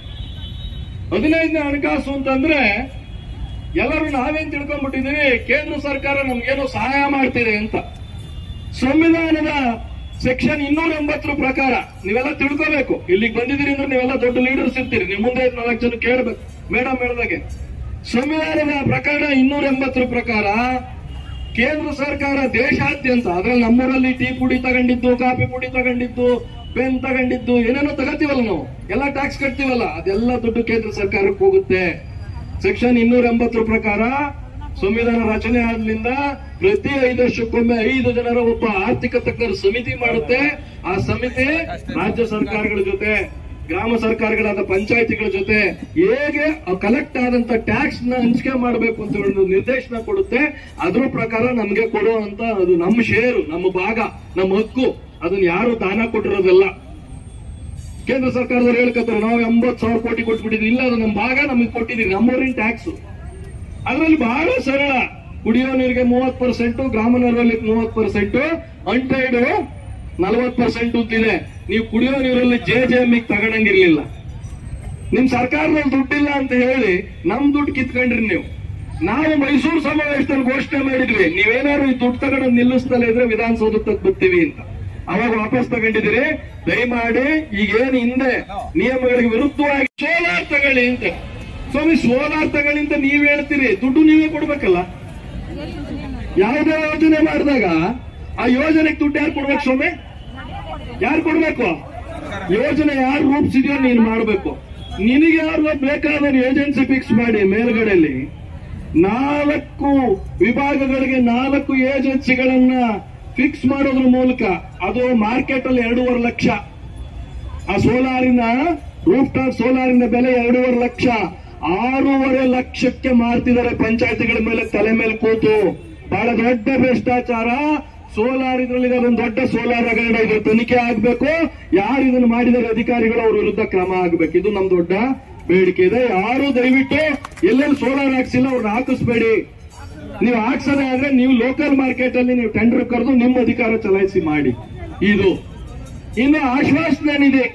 ಹದಿನೈದನೇ ಹಣಕಾಸು ಅಂತಂದ್ರೆ ಎಲ್ಲರೂ ನಾವೇನ್ ತಿಳ್ಕೊಂಡ್ಬಿಟ್ಟಿದೀವಿ ಕೇಂದ್ರ ಸರ್ಕಾರ ನಮ್ಗೇನೋ ಸಹಾಯ ಮಾಡ್ತಿದೆ ಅಂತ ಸಂವಿಧಾನದ ಸೆಕ್ಷನ್ ಇನ್ನೂರ ಎಂಬತ್ತರ ಪ್ರಕಾರ ನೀವೆಲ್ಲ ತಿಳ್ಕೋಬೇಕು ಇಲ್ಲಿಗೆ ಬಂದಿದ್ದೀರಿ ಅಂದ್ರೆ ನೀವೆಲ್ಲ ದೊಡ್ಡ ಲೀಡರ್ಸ್ ಇರ್ತೀರಿ ನಿಮ್ ಮುಂದೆ ನಾಲ್ಕು ಜನ ಕೇಳಬೇಕು ಮೇಡಮ್ ಹೇಳ್ದಾಗೆ ಸಂವಿಧಾನದ ಪ್ರಕರಣ ಇನ್ನೂರ ಎಂಬತ್ತರ ಪ್ರಕಾರ ಕೇಂದ್ರ ಸರ್ಕಾರ ದೇಶಾದ್ಯಂತ ಅದ್ರಲ್ಲಿ ನಮ್ಮೂರಲ್ಲಿ ಟೀ ಪುಡಿ ತಗೊಂಡಿದ್ದು ಕಾಫಿ ಪುಡಿ ತಗೊಂಡಿದ್ದು ಪೆನ್ ತಗೊಂಡಿದ್ದು ಏನೇನೋ ತಗೋತೀವಲ್ಲ ನಾವು ಎಲ್ಲ ಟ್ಯಾಕ್ಸ್ ಕಟ್ತೀವಲ್ಲ ಅದೆಲ್ಲ ದುಡ್ಡು ಕೇಂದ್ರ ಸರ್ಕಾರಕ್ಕೆ ಹೋಗುತ್ತೆ ಸೆಕ್ಷನ್ ಇನ್ನೂರ ಎಂಬತ್ತರ ಪ್ರಕಾರ ಸಂವಿಧಾನ ರಚನೆ ಆದ್ರಿಂದ ಪ್ರತಿ ಐದು ವರ್ಷಕ್ಕೊಮ್ಮೆ ಐದು ಜನರ ಒಬ್ಬ ಆರ್ಥಿಕ ತಜ್ಞರ ಸಮಿತಿ ಮಾಡುತ್ತೆ ಆ ಸಮಿತಿ ರಾಜ್ಯ ಸರ್ಕಾರಗಳ ಜೊತೆ ಗ್ರಾಮ ಸರ್ಕಾರಗಳಾದ ಪಂಚಾಯತಿಗಳ ಜೊತೆ ಹೇಗೆ ಕಲೆಕ್ಟ್ ಆದಂತ ಟ್ಯಾಕ್ಸ್ ನ ಹಂಚಿಕೆ ಮಾಡಬೇಕು ಅಂತ ಒಂದು ನಿರ್ದೇಶನ ಕೊಡುತ್ತೆ ಅದ್ರ ಪ್ರಕಾರ ನಮ್ಗೆ ಕೊಡುವಂತ ಅದು ನಮ್ಮ ಶೇರು ನಮ್ಮ ಭಾಗ ನಮ್ಮ ಹಕ್ಕು ಅದನ್ನ ಯಾರು ದಾನ ಕೊಟ್ಟಿರೋದಲ್ಲ ಕೇಂದ್ರ ಸರ್ಕಾರದವ್ರು ಹೇಳ್ಕತ್ತಾರೆ ನಾವು ಎಂಬತ್ತು ಸಾವಿರ ಕೋಟಿ ಕೊಟ್ಬಿಟ್ಟಿದ್ವಿ ಇಲ್ಲ ಅದು ನಮ್ಮ ಭಾಗ ನಮಗೆ ಕೊಟ್ಟಿದ್ದೀವಿ ನಮ್ಮೂರಿನ ಟ್ಯಾಕ್ಸ್ ಅದ್ರಲ್ಲಿ ಬಹಳ ಸರಳ ಕುಡಿಯೋ ನೀರಿಗೆ ಮೂವತ್ ಪರ್ಸೆಂಟ್ ಗ್ರಾಮ ನೀರಲ್ಲಿ ಮೂವತ್ ಪರ್ಸೆಂಟ್ ಅಂಟೈಡ್ ನಲವತ್ ಪರ್ಸೆಂಟ್ ಅಂತಿದೆ ನೀವು ಕುಡಿಯೋ ನೀರಲ್ಲಿ ಜೆ ಜೆ ಎಮ್ ತಗೊಂಡಂಗಿರ್ಲಿಲ್ಲ ನಿಮ್ ಸರ್ಕಾರದಲ್ಲಿ ದುಡ್ಡಿಲ್ಲ ಅಂತ ಹೇಳಿ ನಮ್ ದುಡ್ಡು ಕಿತ್ಕೊಂಡ್ರಿ ನೀವು ನಾವು ಮೈಸೂರು ಸಮಾವೇಶದಲ್ಲಿ ಘೋಷಣೆ ಮಾಡಿದ್ವಿ ನೀವೇನಾದ್ರು ಈ ದುಡ್ಡು ತಗೊಂಡು ನಿಲ್ಲಿಸ್ತಲೇ ಇದ್ರೆ ವಿಧಾನಸೌಧಕ್ಕೆ ಬರ್ತೀವಿ ಅಂತ ಅವಾಗ ವಾಪಸ್ ತಗೊಂಡಿದ್ದೀರಿ ದಯಮಾಡಿ ಈಗೇನು ಹಿಂದೆ ನಿಯಮಗಳಿಗೆ ವಿರುದ್ಧವಾಗಿ ಸೋಲಾರ್ ತಗೊಳ್ಳಿ ಅಂತ ಸ್ವಾಮಿ ಸೋಲಾರ್ ತಗೊಳ್ಳಿ ಅಂತ ನೀವ್ ಹೇಳ್ತೀರಿ ದುಡ್ಡು ನೀವೇ ಕೊಡ್ಬೇಕಲ್ಲ ಯಾವುದೇ ಯೋಜನೆ ಮಾಡಿದಾಗ ಆ ಯೋಜನೆಗೆ ದುಡ್ಡು ಯಾರು ಕೊಡ್ಬೇಕು ಸ್ವಾಮಿ ಯಾರು ಕೊಡ್ಬೇಕು ಯೋಜನೆ ಯಾರು ರೂಪಿಸಿದ್ಯೋ ನೀನು ಮಾಡಬೇಕು ನಿನಗೆ ಯಾರು ಬೇಕಾದ ಏಜೆನ್ಸಿ ಫಿಕ್ಸ್ ಮಾಡಿ ಮೇಲ್ಗಡೆಯಲ್ಲಿ ನಾಲ್ಕು ವಿಭಾಗಗಳಿಗೆ ನಾಲ್ಕು ಏಜೆನ್ಸಿಗಳನ್ನ ಫಿಕ್ಸ್ ಮಾಡೋದ್ರ ಮೂಲಕ ಅದು ಮಾರ್ಕೆಟ್ ಅಲ್ಲಿ ಎರಡೂವರೆ ಲಕ್ಷ ಆ ಸೋಲಾರಿನ ರೂಫ್ ಟಾಪ್ ಸೋಲಾರಿನ ಬೆಲೆ ಎರಡೂವರೆ ಲಕ್ಷ ಆರೂವರೆ ಲಕ್ಷಕ್ಕೆ ಮಾರ್ತಿದ್ದಾರೆ ಪಂಚಾಯತಿಗಳ ಮೇಲೆ ತಲೆ ಮೇಲೆ ಕೂತು ಬಹಳ ದೊಡ್ಡ ಭ್ರಷ್ಟಾಚಾರ ಸೋಲಾರ್ ಇದ್ರಲ್ಲಿ ಒಂದು ದೊಡ್ಡ ಸೋಲಾರ್ ಹಗರಣ ಇದು ತನಿಖೆ ಆಗ್ಬೇಕು ಯಾರು ಇದನ್ನು ಮಾಡಿದರೆ ಅಧಿಕಾರಿಗಳು ಅವ್ರ ವಿರುದ್ಧ ಕ್ರಮ ಆಗ್ಬೇಕು ಇದು ನಮ್ ದೊಡ್ಡ ಬೇಡಿಕೆ ಇದೆ ಯಾರು ದಯವಿಟ್ಟು ಎಲ್ಲೆಲ್ಲಿ ಸೋಲಾರ್ ಹಾಕ್ಸಿಲ್ಲ ಅವ್ರನ್ನ ಹಾಕಿಸ್ಬೇಡಿ ನೀವು ಹಾಕ್ಸೋದೇ ಆದ್ರೆ ನೀವು ಲೋಕಲ್ ಮಾರ್ಕೆಟ್ ಅಲ್ಲಿ ನೀವು ಟೆಂಡರ್ ಕರೆದು ನಿಮ್ಮ ಅಧಿಕಾರ ಚಲಾಯಿಸಿ ಮಾಡಿ ಇದು ಇನ್ನು ಆಶ್ವಾಸನೆ ಏನಿದೆ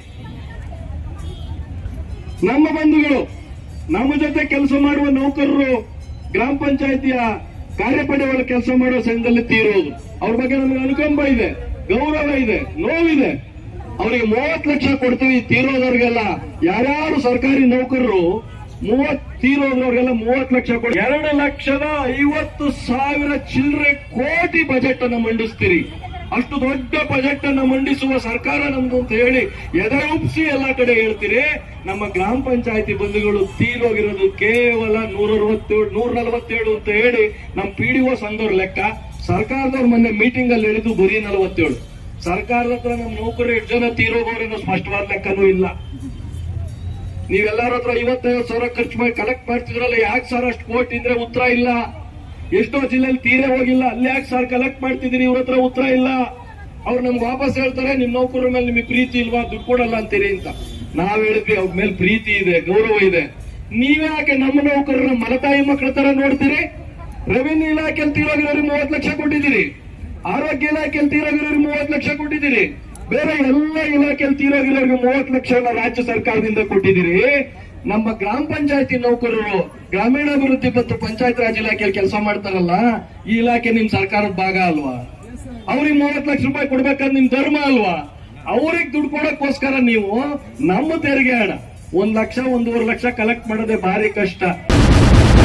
ನಮ್ಮ ಬಂಧುಗಳು ನಮ್ಮ ಜೊತೆ ಕೆಲಸ ಮಾಡುವ ನೌಕರರು ಗ್ರಾಮ ಪಂಚಾಯತಿಯ ಕಾರ್ಯಪಡೆಗಳ ಕೆಲಸ ಮಾಡುವ ಸಂಘದಲ್ಲಿ ತೀರೋದು ಅವ್ರ ಬಗ್ಗೆ ನಮಗೆ ಅನುಕಂಪ ಇದೆ ಗೌರವ ಇದೆ ನೋವಿದೆ ಅವರಿಗೆ ಮೂವತ್ತು ಲಕ್ಷ ಕೊಡ್ತೀವಿ ತೀರೋದವ್ರಿಗೆಲ್ಲ ಯಾರ್ಯಾರು ಸರ್ಕಾರಿ ನೌಕರರು ಮೂವತ್ ತೀರೋದ್ರವ್ರಿಗೆಲ್ಲ ಮೂವತ್ತು ಲಕ್ಷ ಕೊಡ ಎರಡು ಲಕ್ಷದ ಐವತ್ತು ಸಾವಿರ ಚಿಲ್ಲರೆ ಕೋಟಿ ಬಜೆಟ್ ಅನ್ನು ಮಂಡಿಸ್ತೀರಿ ಅಷ್ಟು ದೊಡ್ಡ ಬಜೆಟ್ ಅನ್ನು ಮಂಡಿಸುವ ಸರ್ಕಾರ ನಮ್ದು ಅಂತ ಹೇಳಿ ಎದೆಉಪ್ಸಿ ಎಲ್ಲಾ ಕಡೆ ಹೇಳ್ತೀರಿ ನಮ್ಮ ಗ್ರಾಮ ಪಂಚಾಯತಿ ಬಂಧುಗಳು ತೀರೋಗಿರೋದು ಕೇವಲ ನೂರ ಅರವತ್ತೇಳು ನೂರ ನಲವತ್ತೇಳು ಅಂತ ಹೇಳಿ ನಮ್ಮ ಪಿ ಡಿ ಒ ಸಂಘದವ್ರ ಲೆಕ್ಕ ಸರ್ಕಾರದವ್ರ ಮೊನ್ನೆ ಮೀಟಿಂಗ್ ಅಲ್ಲಿ ಹೇಳಿದ್ದು ಬರೀ ನಲವತ್ತೇಳು ಸರ್ಕಾರದ ಹತ್ರ ನಮ್ಮ ನೌಕರರು ಎಷ್ಟು ಜನ ತೀರೋಗೋರೇನೋ ಸ್ಪಷ್ಟವಾದ ಲೆಕ್ಕನೂ ಇಲ್ಲ ನೀವೆಲ್ಲರ ಹತ್ರ ಐವತ್ತೈವತ್ತು ಸಾವಿರ ಖರ್ಚು ಮಾಡಿ ಕಲೆಕ್ಟ್ ಮಾಡ್ತಿದ್ರಲ್ಲ ಯಾಕೆ ಸರ್ ಅಷ್ಟು ಕೋಟಿ ಇದ್ರೆ ಉತ್ತರ ಇಲ್ಲ ಎಷ್ಟೋ ಜಿಲ್ಲೆಯಲ್ಲಿ ತೀರೇ ಹೋಗಿಲ್ಲ ಅಲ್ಲಿ ಯಾಕೆ ಸರ್ ಕಲೆಕ್ಟ್ ಮಾಡ್ತಿದ್ದೀರಿ ಇವ್ರ ಹತ್ರ ಉತ್ತರ ಇಲ್ಲ ಅವ್ರು ನಮ್ಗೆ ವಾಪಸ್ ಹೇಳ್ತಾರೆ ನಿಮ್ ನೌಕರರ ಮೇಲೆ ನಿಮಗೆ ಪ್ರೀತಿ ಇಲ್ವಾ ದುಡ್ಡು ಕೊಡಲ್ಲ ಅಂತೀರಿ ಅಂತ ನಾವ್ ಹೇಳಿದ್ವಿ ಅವ್ರ ಮೇಲೆ ಪ್ರೀತಿ ಇದೆ ಗೌರವ ಇದೆ ನೀವೇ ಯಾಕೆ ನಮ್ಮ ನೌಕರರ ಮಲತಾಯಿ ಮಕ್ಕಳ ತರ ನೋಡ್ತೀರಿ ರೆವಿನ್ಯೂ ಇಲಾಖೆಯಲ್ಲಿ ತೀರೋಗಿರೋರಿಗೆ ಮೂವತ್ತು ಲಕ್ಷ ಕೊಟ್ಟಿದ್ದೀರಿ ಆರೋಗ್ಯ ಇಲಾಖೆಯಲ್ಲಿ ತೀರೋಗಿರೋರಿಗೆ ಮೂವತ್ತು ಲಕ್ಷ ಕೊಟ್ಟಿದ್ದೀರಿ ಬೇರೆ ಎಲ್ಲ ಇಲಾಖೆಯಲ್ಲಿ ತೀರೋಗಿರೋರಿಗೆ ಮೂವತ್ತು ಲಕ್ಷ ರಾಜ್ಯ ಸರ್ಕಾರದಿಂದ ಕೊಟ್ಟಿದ್ದೀರಿ ನಮ್ಮ ಗ್ರಾಮ ಪಂಚಾಯತಿ ನೌಕರರು ಗ್ರಾಮೀಣಾಭಿವೃದ್ಧಿ ಮತ್ತು ಪಂಚಾಯತ್ ರಾಜ್ ಇಲಾಖೆಯಲ್ಲಿ ಕೆಲಸ ಮಾಡ್ತಾರಲ್ಲ ಈ ಇಲಾಖೆ ನಿಮ್ ಸರ್ಕಾರದ ಭಾಗ ಅಲ್ವಾ ಅವ್ರಿಗೆ ಮೂವತ್ತು ಲಕ್ಷ ರೂಪಾಯಿ ಕೊಡ್ಬೇಕಾದ್ರೆ ನಿಮ್ ಧರ್ಮ ಅಲ್ವಾ ಅವ್ರಿಗೆ ದುಡ್ಡು ಕೊಡಕ್ಕೋಸ್ಕರ ನೀವು ನಮ್ಮ ತೆರಿಗೆ ಹಣ ಒಂದ್ ಲಕ್ಷ ಒಂದೂವರೆ ಲಕ್ಷ ಕಲೆಕ್ಟ್ ಮಾಡೋದೇ ಭಾರಿ ಕಷ್ಟ